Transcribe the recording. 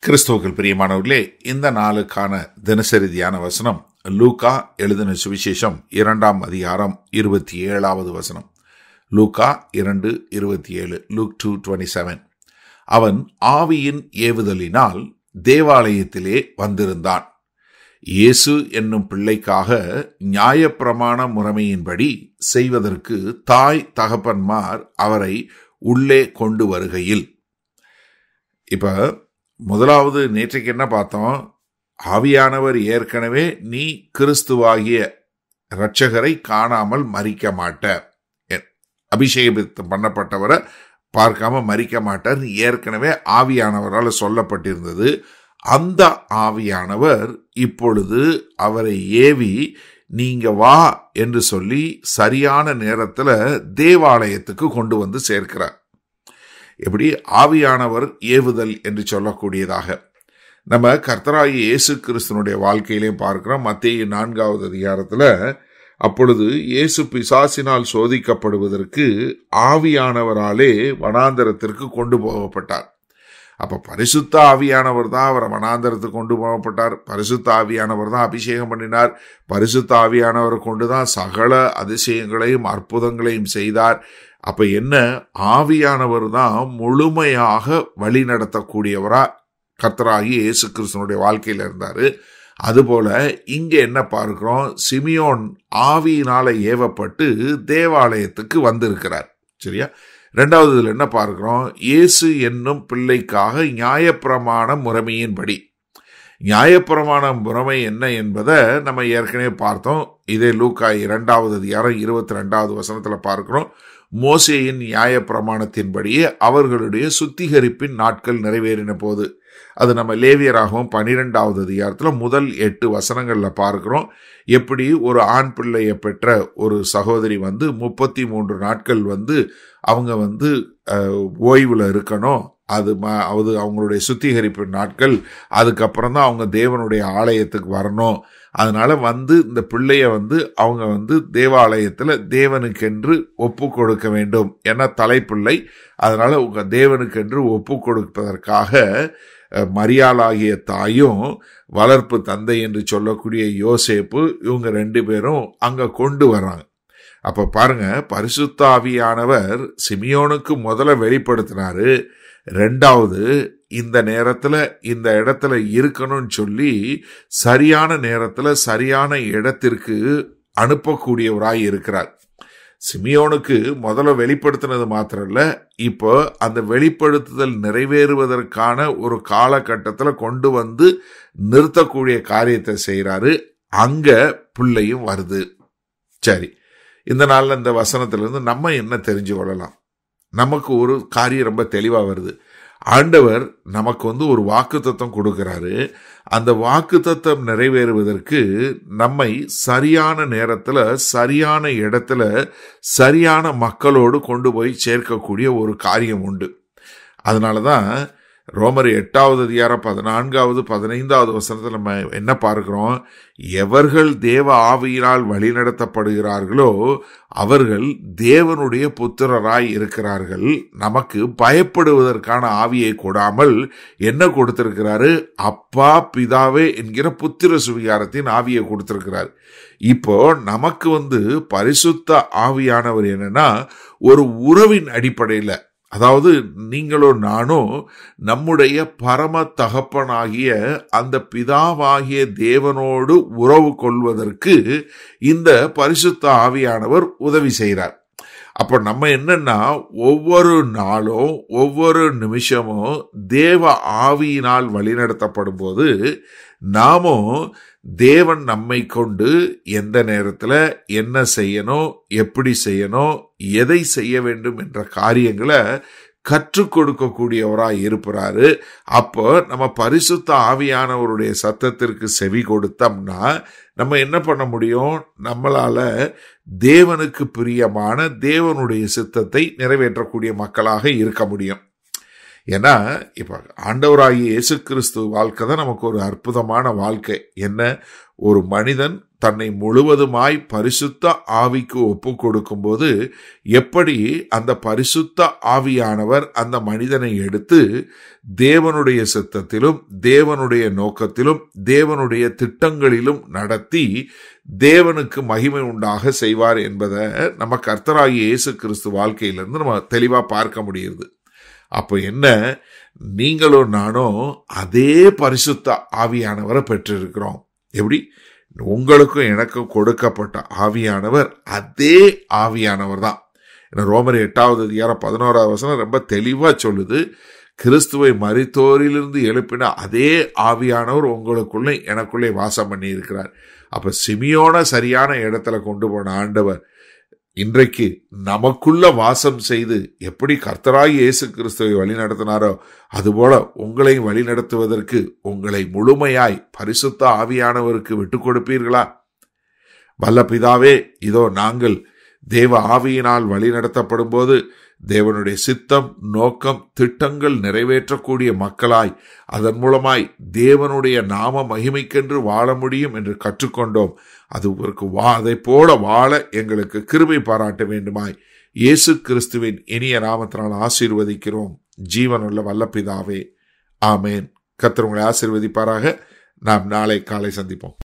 கிறிஸ்துவுக்கள் பிரியமானவர்களே இந்த நாளுக்கான தினசரி தியான வசனம் லூகா எழுதின சுவிசேஷம் இரண்டாம் அதிகாரம் இருபத்தி ஏழாவது வசனம் லூகா இரண்டு இருபத்தி ஏழு லூக் டூ டுவெண்ட்டி செவன் அவன் ஆவியின் ஏவுதலினால் தேவாலயத்திலே வந்திருந்தான் இயேசு என்னும் பிள்ளைக்காக நியாயப்பிரமாண முறைமையின்படி செய்வதற்கு தாய் தகப்பன்மார் அவரை உள்ளே கொண்டு வருகையில் இப்ப முதலாவது நேற்றைக்கு என்ன பார்த்தோம் ஆவியானவர் ஏற்கனவே நீ கிறிஸ்துவாகிய இரட்சகரை காணாமல் மறிக்க மாட்ட எ- அபிஷேகம் பண்ணப்பட்டவரை பார்க்காம மறிக்க மாட்டார் ஏற்கனவே ஆவியானவரால் சொல்லப்பட்டிருந்தது அந்த ஆவியானவர் இப்பொழுது அவரை ஏவி நீங்க வா என்று சொல்லி சரியான நேரத்துல தேவாலயத்துக்கு கொண்டு வந்து சேர்க்கிறார் எப்படி ஆவியானவர் ஏவுதல் என்று சொல்லக்கூடியதாக நம்ம கர்த்தராகி இயேசு கிறிஸ்தனுடைய வாழ்க்கையிலையும் பார்க்கிறோம் மத்திய நான்காவது அதிகாரத்துல அப்பொழுது இயேசு பிசாசினால் சோதிக்கப்படுவதற்கு ஆவியானவராலே வனாந்தரத்திற்கு கொண்டு போகப்பட்டார் அப்ப பரிசுத்த ஆவியானவர் தான் அவரை வனாந்தரத்துக்கு கொண்டு போகப்பட்டார் பரிசுத்த ஆவியானவர் தான் அபிஷேகம் பண்ணினார் பரிசுத்த ஆவியானவரை கொண்டு தான் சகல அதிசயங்களையும் அற்புதங்களையும் செய்தார் அப்ப என்ன ஆவியானவர் தான் முழுமையாக வழி நடத்தக்கூடியவரா கர்த்தராகி இயேசு கிறிஸ்தனுடைய வாழ்க்கையில இருந்தாரு அதுபோல இங்க என்ன பார்க்கிறோம் சிமியோன் ஆவியினால ஏவப்பட்டு தேவாலயத்துக்கு வந்திருக்கிறார் சரியா ரெண்டாவது இதுல என்ன பார்க்கிறோம் இயேசு என்னும் பிள்ளைக்காக நியாயப்பிரமாண முறைமையின்படி நியாயப்பிரமாண முறைமை என்ன என்பதை நம்ம ஏற்கனவே பார்த்தோம் இதே லூக்கா இரண்டாவது அதிகாரம் இருபத்தி ரெண்டாவது வசனத்துல பார்க்கிறோம் மோசேயின் நியாயப்பிரமாணத்தின்படியே அவர்களுடைய சுத்திகரிப்பின் நாட்கள் நிறைவேறின போது அது நம்ம லேவியராகவும் பனிரெண்டாவது அதிகாரத்தில் முதல் எட்டு வசனங்கள்ல பார்க்கிறோம் எப்படி ஒரு ஆண் பிள்ளையை பெற்ற ஒரு சகோதரி வந்து முப்பத்தி மூன்று நாட்கள் வந்து அவங்க வந்து அஹ், ஓய்வுல இருக்கணும் அது ம- அது அவங்களுடைய சுத்திகரிப்பு நாட்கள் அதுக்கப்புறம் தான் அவங்க தேவனுடைய ஆலயத்துக்கு வரணும் அதனால வந்து இந்த பிள்ளைய வந்து அவங்க வந்து தேவாலயத்துல தேவனுக்கென்று ஒப்பு கொடுக்க வேண்டும் என தலைப்பிள்ளை அதனால உங்க தேவனுக்கென்று ஒப்பு கொடுப்பதற்காக அஹ், மரியாளாகிய தாயும் வளர்ப்பு தந்தை என்று சொல்லக்கூடிய யோசேப்பு இவங்க ரெண்டு பேரும் அங்க கொண்டு வர்றாங்க அப்ப பாருங்க பரிசுத்த ஆவியானவர் சிமியோனுக்கு முதல்ல வெளிப்படுத்தினாரு ரெண்டாவது இந்த நேரத்துல இந்த இடத்துல இருக்கணும்னு சொல்லி சரியான நேரத்துல சரியான இடத்திற்கு அனுப்பக்கூடியவராய் இருக்கிறார் சிமியோனுக்கு முதல்ல வெளிப்படுத்தினது மாத்திரம் இல்ல இப்போ அந்த வெளிப்படுத்துதல் நிறைவேறுவதற்கான ஒரு காலகட்டத்தில் கொண்டு வந்து நிறுத்தக்கூடிய காரியத்தை செய்யறாரு அங்க பிள்ளையும் வருது சரி இந்த நாள்ல இந்த வசனத்திலிருந்து நம்ம என்ன தெரிஞ்சு கொள்ளலாம் நமக்கு ஒரு காரியம் ரொம்ப தெளிவா வருது ஆண்டவர் நமக்கு வந்து ஒரு வாக்குத்தத்தம் கொடுக்கிறாரு அந்த வாக்குத்தத்தம் நிறைவேறுவதற்கு நம்மை சரியான நேரத்துல சரியான இடத்துல சரியான மக்களோடு கொண்டு போய் சேர்க்கக்கூடிய ஒரு காரியம் உண்டு அதனாலதான் ரோமர் எட்டாவது அதிகாரம் பதினான்காவது பதினைந்தாவது வசனத்தில் நம்ம என்ன பார்க்கிறோம் எவர்கள் தேவ ஆவியினால் வழிநடத்தப்படுகிறார்களோ அவர்கள் தேவனுடைய புத்திரராய் இருக்கிறார்கள் நமக்கு பயப்படுவதற்கான ஆவியை கொடாமல் என்ன கொடுத்திருக்கிறாரு அப்பா பிதாவே என்கிற புத்திர சுவிகாரத்தின் ஆவியை கொடுத்திருக்கிறார் இப்போ நமக்கு வந்து பரிசுத்த ஆவியானவர் என்னன்னா ஒரு உறவின் அடிப்படையில் அதாவது நீங்களும் நானும் நம்முடைய பரம தகப்பனாகிய அந்த பிதாவாகிய தேவனோடு உறவு கொள்வதற்கு இந்த பரிசுத்த ஆவியானவர் உதவி செய்கிறார் அப்ப நம்ம என்னன்னா ஒவ்வொரு நாளும் ஒவ்வொரு நிமிஷமும் தேவ ஆவியினால் வழிநடத்தப்படும் போது நாமும் தேவன் நம்மை கொண்டு எந்த நேரத்துல என்ன செய்யணும் எப்படி செய்யணும் எதை செய்ய வேண்டும் என்ற காரியங்களை கற்றுக் கொடுக்கக்கூடியவராய் இருப்பாரு அப்போ நம்ம பரிசுத்த ஆவியானவருடைய சத்தத்திற்கு செவி கொடுத்தோம்னா நம்ம என்ன பண்ண முடியும் நம்மளால தேவனுக்கு பிரியமான தேவனுடைய சித்தத்தை நிறைவேற்றக்கூடிய மக்களாக இருக்க முடியும் ஏன்னா இப்ப ஆண்டவராகிய இயேசு கிறிஸ்து வாழ்க்கை தான் நமக்கு ஒரு அற்புதமான வாழ்க்கை என்ன ஒரு மனிதன் தன்னை முழுவதுமாய் பரிசுத்த ஆவிக்கு ஒப்பு கொடுக்கும்போது எப்படி அந்த பரிசுத்த ஆவியானவர் அந்த மனிதனை எடுத்து தேவனுடைய சித்தத்திலும் தேவனுடைய நோக்கத்திலும் தேவனுடைய திட்டங்களிலும் நடத்தி தேவனுக்கு மகிமை உண்டாக செய்வார் என்பதை நம்ம கர்த்தராகிய இயேசு கிறிஸ்து வாழ்க்கையிலிருந்து நம்ம தெளிவா பார்க்க முடியுது அப்போ என்ன நீங்களும் நானும் அதே பரிசுத்த ஆவியானவரை பெற்றிருக்கிறோம் எப்படி உங்களுக்கும் எனக்கும் கொடுக்கப்பட்ட ஆவியானவர் அதே ஆவியானவர் தான் ரோமர் எட்டாவது அதிகாரம் பதினோராவது வசனம் ரொம்ப தெளிவா சொல்லுது கிறிஸ்துவை மறித்தோரிலிருந்து எழுப்பின அதே ஆவியானவர் உங்களுக்குள்ளே எனக்குள்ளே வாசம் பண்ணி இருக்கிறார் அப்ப சிமியோன சரியான இடத்துல கொண்டு போன ஆண்டவர் இன்றைக்கு நமக்குள்ள வாசம் செய்து எப்படி கர்த்தராய் இயேசு கிறிஸ்துவை வழி நடத்தினாரோ அதுபோல உங்களையும் வழி நடத்துவதற்கு உங்களை முழுமையாய் பரிசுத்த ஆவியானவருக்கு விட்டு கொடுப்பீர்களா வல்ல பிதாவே இதோ நாங்கள் தேவ ஆவியினால் வழி நடத்தப்படும் போது தேவனுடைய சித்தம் நோக்கம் திட்டங்கள் நிறைவேற்றக்கூடிய மக்களாய் அதன் மூலமாய் தேவனுடைய நாம மகிமைக்கென்று வாழ முடியும் என்று கற்றுக்கொண்டோம் அதுவருக்கு வா அதை போல வாழ எங்களுக்கு கிருபை பாராட்ட வேண்டுமாய் இயேசு கிறிஸ்துவின் இனிய நாமத்தினால் ஆசீர்வதிக்கிறோம் ஜீவனுள்ள வல்லபிதாவே ஆமேன் கர்த்தர் உங்களை ஆசீர்வதிப்பாராக நாம் நாளை காலை சந்திப்போம்